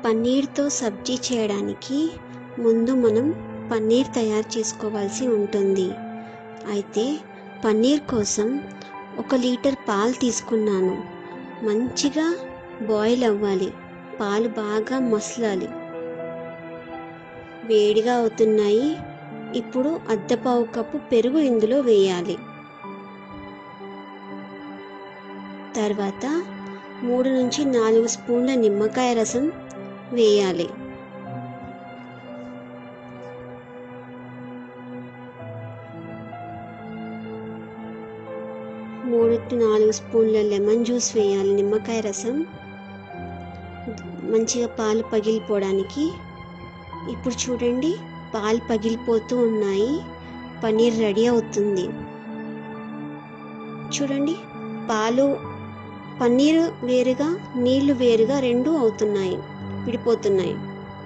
పన్నీర్తో సబ్జీ చేయడానికి ముందు మనం పన్నీర్ తయారు చేసుకోవాల్సి ఉంటుంది అయితే పన్నీర్ కోసం ఒక లీటర్ పాలు తీసుకున్నాను మంచిగా బాయిల్ అవ్వాలి పాలు బాగా మసలాలి వేడిగా అవుతున్నాయి ఇప్పుడు అద్దపావు కప్పు పెరుగు ఇందులో వేయాలి తర్వాత మూడు నుంచి నాలుగు స్పూన్ల నిమ్మకాయ రసం వేయాలి మూడు టు నాలుగు స్పూన్ల లెమన్ జ్యూస్ వేయాలి నిమ్మకాయ రసం మంచిగా పాలు పగిలిపోవడానికి ఇప్పుడు చూడండి పాలు పగిలిపోతూ ఉన్నాయి పన్నీర్ రెడీ అవుతుంది చూడండి పాలు పన్నీరు వేరుగా నీళ్లు వేరుగా రెండు అవుతున్నాయి విడిపోతున్నాయి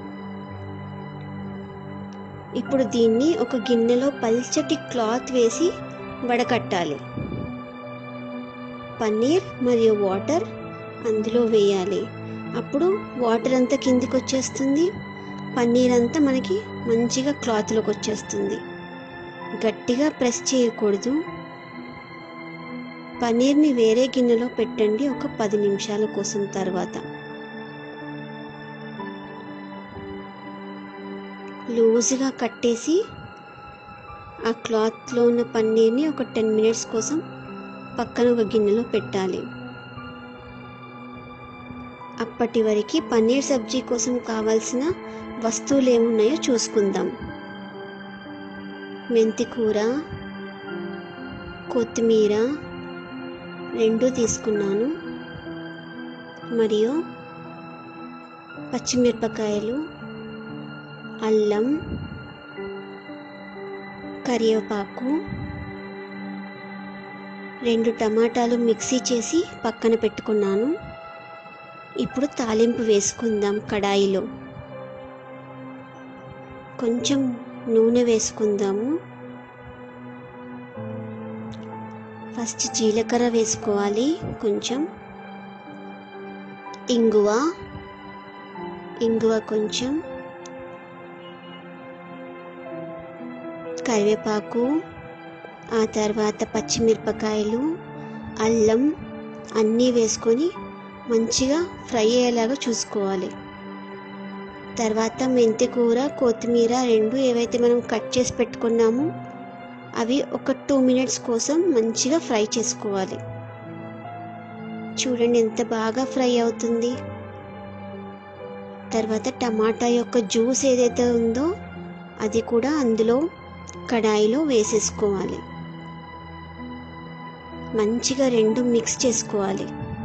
ఇప్పుడు దీన్ని ఒక గిన్నెలో పల్చటి క్లాత్ వేసి వడకట్టాలి పన్నీర్ మరియు వాటర్ అందులో వేయాలి అప్పుడు వాటర్ అంతా కిందికి వచ్చేస్తుంది పన్నీర్ అంతా మనకి మంచిగా క్లాత్లోకి వచ్చేస్తుంది గట్టిగా ప్రెస్ చేయకూడదు పన్నీర్ని వేరే గిన్నెలో పెట్టండి ఒక పది నిమిషాల కోసం తర్వాత లూజ్గా కట్టేసి ఆ క్లాత్లో ఉన్న పన్నీర్ని ఒక టెన్ మినిట్స్ కోసం పక్కన ఒక గిన్నెలో పెట్టాలి అప్పటి వరకు పన్నీర్ సబ్జీ కోసం కావాల్సిన వస్తువులు ఏమున్నాయో చూసుకుందాం మెంతి కూర కొత్తిమీర రెండు తీసుకున్నాను మరియు పచ్చిమిరపకాయలు అల్లం కరివేపాకు రెండు టమాటాలు మిక్సీ చేసి పక్కన పెట్టుకున్నాను ఇప్పుడు తాలింపు వేసుకుందాం కడాయిలో కొంచెం నూనె వేసుకుందాము ఫస్ట్ జీలకర్ర వేసుకోవాలి కొంచెం ఇంగువ ఇంగువ కొంచెం కరివేపాకు ఆ తర్వాత పచ్చిమిరపకాయలు అల్లం అన్నీ వేసుకొని మంచిగా ఫ్రై అయ్యేలాగా చూసుకోవాలి తర్వాత మెంతి కూర కొత్తిమీర రెండు ఏవైతే మనం కట్ చేసి పెట్టుకున్నామో అవి ఒక టూ మినిట్స్ కోసం మంచిగా ఫ్రై చేసుకోవాలి చూడండి ఎంత బాగా ఫ్రై అవుతుంది తర్వాత టమాటా యొక్క జ్యూస్ ఏదైతే ఉందో అది కూడా అందులో కడాయిలో వేసేసుకోవాలి మంచిగా రెండు మిక్స్ చేసుకోవాలి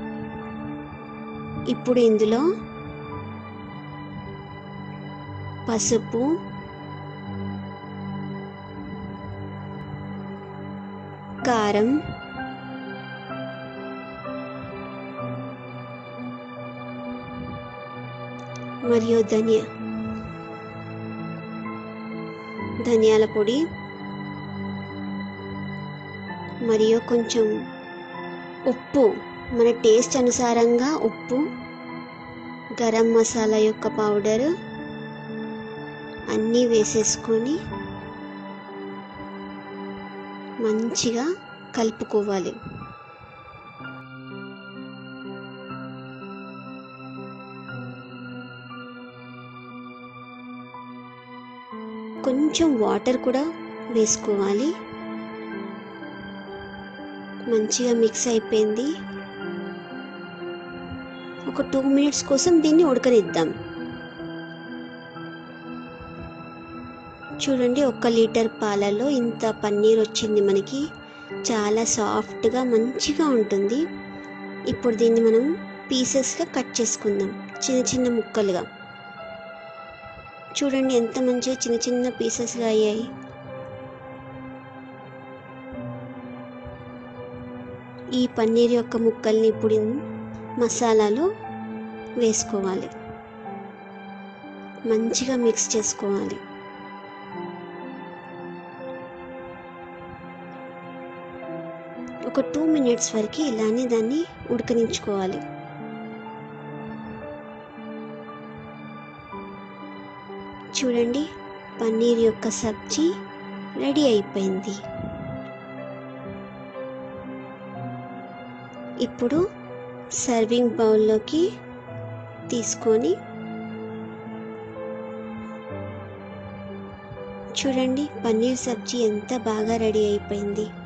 ఇప్పుడు ఇందులో పసుపు కారం మరియు ధనియా ధనియాల పొడి మరియు కొంచెం ఉప్పు మన టేస్ట్ అనుసారంగా ఉప్పు గరం మసాలా యొక్క పౌడర్ అన్నీ వేసేసుకొని మంచిగా కలుపుకోవాలి కొంచెం వాటర్ కూడా వేసుకోవాలి మంచిగా మిక్స్ అయిపోయింది ఒక టూ మినిట్స్ కోసం దీన్ని ఉడకనిద్దాం చూడండి ఒక లీటర్ పాలలో ఇంత పన్నీర్ వచ్చింది మనకి చాలా సాఫ్ట్గా మంచిగా ఉంటుంది ఇప్పుడు దీన్ని మనం పీసెస్గా కట్ చేసుకుందాం చిన్న చిన్న ముక్కలుగా చూడండి ఎంత మంచిగా చిన్న చిన్న పీసెస్గా అయ్యాయి ఈ పన్నీర్ యొక్క ముక్కల్ని ఇప్పుడు మసాలాలో వేసుకోవాలి మంచిగా మిక్స్ చేసుకోవాలి ఒక టూ మినిట్స్ వరకు ఇలానే దాన్ని ఉడకనించుకోవాలి చూడండి పన్నీర్ యొక్క సబ్జీ రెడీ అయిపోయింది ఇప్పుడు సర్వింగ్ బౌల్లోకి తీసుకొని చూడండి పన్నీర్ సబ్జీ ఎంత బాగా రెడీ అయిపోయింది